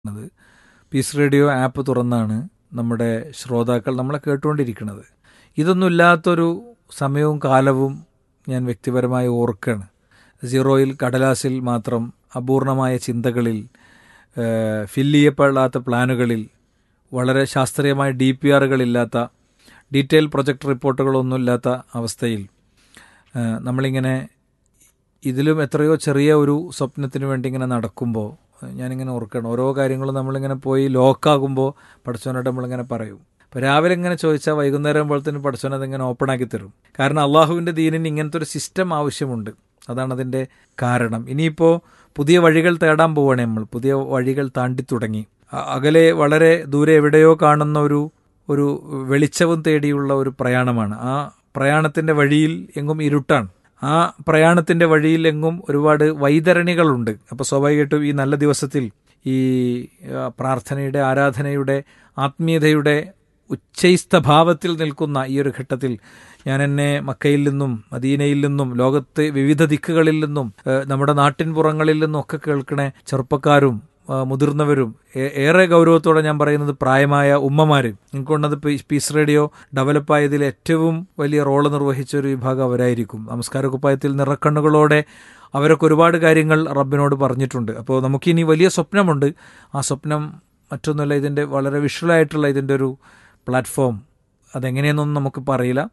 ത് piece radio app തുറന്നാണ് നമ്മുടെ ശ്രോതാക്കൾ നമ്മളെ കേട്ടുകൊണ്ടിരിക്കുന്നത് ഇതൊന്നുമില്ലാത്തൊരു സമയവും കാലവും ഞാൻ വ്യക്തിപരമായി ഓർക്കുകയാണ് സീറോയിൽ കടലാസിൽ മാത്രം അപൂർണമായ ചിന്തകളിൽ ഫില്ല് ചെയ്യപ്പെടാത്ത പ്ലാനുകളിൽ വളരെ ശാസ്ത്രീയമായ ഡി പി ആറുകളില്ലാത്ത ഡീറ്റെയിൽ പ്രൊജക്ട് റിപ്പോർട്ടുകളൊന്നുമില്ലാത്ത അവസ്ഥയിൽ നമ്മളിങ്ങനെ ഇതിലും എത്രയോ ചെറിയ ഒരു സ്വപ്നത്തിന് വേണ്ടി ഇങ്ങനെ നടക്കുമ്പോൾ ഞാനിങ്ങനെ ഓർക്കണം ഓരോ കാര്യങ്ങളും നമ്മളിങ്ങനെ പോയി ലോക്കാകുമ്പോൾ പഠിച്ചവനോട് നമ്മളിങ്ങനെ പറയും അപ്പോൾ രാവിലെ ഇങ്ങനെ ചോദിച്ചാൽ വൈകുന്നേരം ആകുമ്പോഴത്തേന് പഠിച്ചവൻ അതിങ്ങനെ ഓപ്പൺ ആക്കി തരും കാരണം അള്ളാഹുവിൻ്റെ ദീനിന് ഇങ്ങനത്തെ ഒരു സിസ്റ്റം ആവശ്യമുണ്ട് അതാണ് അതിൻ്റെ കാരണം ഇനിയിപ്പോൾ പുതിയ വഴികൾ തേടാൻ പോവുകയാണ് നമ്മൾ പുതിയ വഴികൾ താണ്ടി തുടങ്ങി അകലെ വളരെ ദൂരെ എവിടെയോ കാണുന്ന ഒരു ഒരു വെളിച്ചവും തേടിയുള്ള ഒരു പ്രയാണമാണ് ആ പ്രയാണത്തിൻ്റെ വഴിയിൽ എങ്ങും ഇരുട്ടാണ് ആ പ്രയാണത്തിൻ്റെ വഴിയിൽ എങ്ങും ഒരുപാട് വൈതരണികളുണ്ട് അപ്പോൾ സ്വാഭാവികമായിട്ടും ഈ നല്ല ദിവസത്തിൽ ഈ പ്രാർത്ഥനയുടെ ആരാധനയുടെ ആത്മീയതയുടെ ഉച്ചൈസ്ത ഭാവത്തിൽ നിൽക്കുന്ന ഈ ഒരു ഘട്ടത്തിൽ ഞാൻ എന്നെ മക്കയിൽ നിന്നും മദീനയിൽ നിന്നും ലോകത്ത് വിവിധ ദിക്കുകളിൽ നിന്നും നമ്മുടെ നാട്ടിൻ പുറങ്ങളിൽ നിന്നും ഒക്കെ കേൾക്കണ ചെറുപ്പക്കാരും മുതിർന്നവരും ഏറെ ഗൗരവത്തോടെ ഞാൻ പറയുന്നത് പ്രായമായ ഉമ്മമാർ എനിക്കൊണ്ടത് പീസ് റേഡിയോ ഡെവലപ്പായതിൽ ഏറ്റവും വലിയ റോള് നിർവഹിച്ച ഒരു വിഭാഗം അവരായിരിക്കും നമസ്കാര കുപ്പായത്തിൽ നിറക്കണ്ണുകളോടെ അവരൊക്കെ ഒരുപാട് കാര്യങ്ങൾ റബ്ബിനോട് പറഞ്ഞിട്ടുണ്ട് അപ്പോൾ നമുക്കിനി വലിയ സ്വപ്നമുണ്ട് ആ സ്വപ്നം മറ്റൊന്നുമല്ല ഇതിൻ്റെ വളരെ വിഷ്വലായിട്ടുള്ള ഇതിൻ്റെ ഒരു പ്ലാറ്റ്ഫോം അതെങ്ങനെയെന്നൊന്നും നമുക്ക് പറയില്ല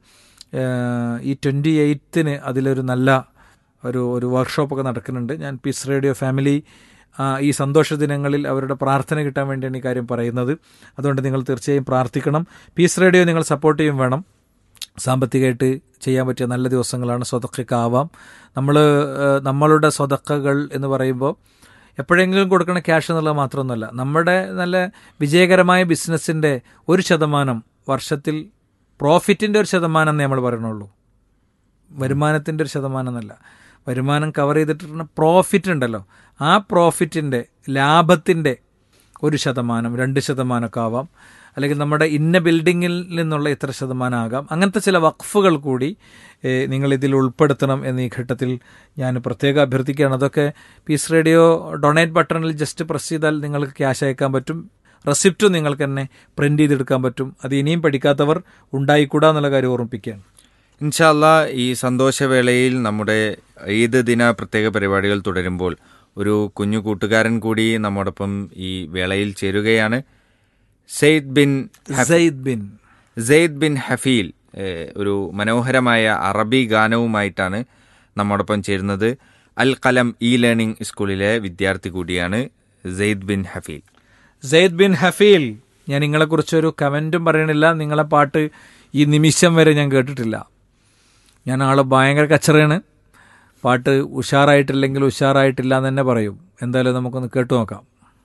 ഈ ട്വൻറ്റി എയ്ത്തിന് അതിലൊരു നല്ല ഒരു ഒരു വർക്ക്ഷോപ്പൊക്കെ നടക്കുന്നുണ്ട് ഞാൻ പീസ് റേഡിയോ ഫാമിലി ഈ സന്തോഷ ദിനങ്ങളിൽ അവരുടെ പ്രാർത്ഥന കിട്ടാൻ വേണ്ടിയാണ് ഈ കാര്യം പറയുന്നത് അതുകൊണ്ട് നിങ്ങൾ തീർച്ചയായും പ്രാർത്ഥിക്കണം പീസ് റേഡിയോ നിങ്ങൾ സപ്പോർട്ട് ചെയ്യും വേണം സാമ്പത്തികമായിട്ട് ചെയ്യാൻ പറ്റിയ നല്ല ദിവസങ്ങളാണ് സ്വതക്കൊക്കെ ആവാം നമ്മൾ നമ്മളുടെ സ്വതക്കകൾ എന്ന് പറയുമ്പോൾ എപ്പോഴെങ്കിലും കൊടുക്കുന്ന ക്യാഷ് എന്നുള്ളത് മാത്രമൊന്നുമല്ല നമ്മുടെ നല്ല വിജയകരമായ ബിസിനസ്സിൻ്റെ ഒരു ശതമാനം വർഷത്തിൽ പ്രോഫിറ്റിൻ്റെ ഒരു ശതമാനം എന്നേ നമ്മൾ പറയണുള്ളൂ വരുമാനത്തിൻ്റെ ഒരു ശതമാനം എന്നല്ല വരുമാനം കവർ ചെയ്തിട്ടുള്ള പ്രോഫിറ്റ് ഉണ്ടല്ലോ ആ പ്രോഫിറ്റിൻ്റെ ലാഭത്തിൻ്റെ ഒരു ശതമാനം രണ്ട് ശതമാനമൊക്കെ ആവാം അല്ലെങ്കിൽ നമ്മുടെ ഇന്ന ബിൽഡിങ്ങിൽ നിന്നുള്ള ഇത്ര ശതമാനം ആകാം അങ്ങനത്തെ ചില വഖഫുകൾ കൂടി നിങ്ങൾ ഇതിൽ ഉൾപ്പെടുത്തണം എന്നീ ഘട്ടത്തിൽ ഞാൻ പ്രത്യേകം അഭ്യർത്ഥിക്കുകയാണ് അതൊക്കെ പീസ് റേഡിയോ ഡൊണേറ്റ് ബട്ടണിൽ ജസ്റ്റ് പ്രസ് ചെയ്താൽ നിങ്ങൾക്ക് ക്യാഷ് അയക്കാൻ പറ്റും റെസിപ്റ്റും നിങ്ങൾക്ക് തന്നെ പ്രിന്റ് ചെയ്തെടുക്കാൻ പറ്റും അത് ഇനിയും പഠിക്കാത്തവർ ഉണ്ടായിക്കൂടാ എന്നുള്ള കാര്യം ഓർമ്മിപ്പിക്കുകയാണ് ഇൻഷാല്ല ഈ സന്തോഷവേളയിൽ നമ്മുടെ ഈദ് ദിന പ്രത്യേക പരിപാടികൾ തുടരുമ്പോൾ ഒരു കുഞ്ഞു കൂട്ടുകാരൻ കൂടി നമ്മോടൊപ്പം ഈ വേളയിൽ ചേരുകയാണ് Zaid bin Zaid bin Zaid bin Hafeel ഒരു മനോഹരമായ അറബി ഗാനവുമായിട്ടാണ് നമ്മോടൊപ്പം ചേരുന്നത് അൽ കലം ഇ ലേണിംഗ് സ്കൂളിലെ വിദ്യാർത്ഥി കൂടിയാണ് Zaid bin Hafeel Zaid bin Hafeel ഞാൻ നിങ്ങളെക്കുറിച്ചൊരു കമൻറ്റും പറയണില്ല നിങ്ങളെ പാട്ട് ഈ നിമിഷം വരെ ഞാൻ കേട്ടിട്ടില്ല ഞാൻ ആൾ ഭയങ്കര കച്ചറയാണ് പാട്ട് ഉഷാറായിട്ടില്ലെങ്കിൽ ഉഷാറായിട്ടില്ല എന്ന് തന്നെ പറയും എന്തായാലും നമുക്കൊന്ന് കേട്ടു നോക്കാം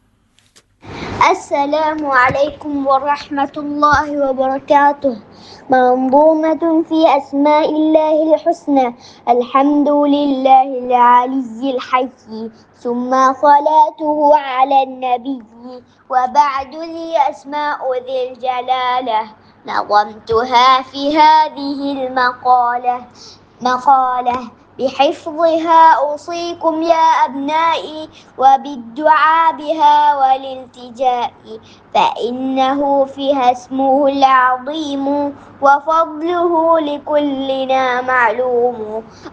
السلام عليكم ورحمة الله وبركاته منظومة في أسماء الله الحسنى الحمد لله العلي الحي ثم صلاته على النبي وبعد لي أسماء ذي الجلالة نظمتها في هذه المقالة مقالة بحفظها أوصيكم يا أبنائي وبالدعاء بها والالتجاء فإنه فيها اسمه العظيم وفضله لكلنا معلوم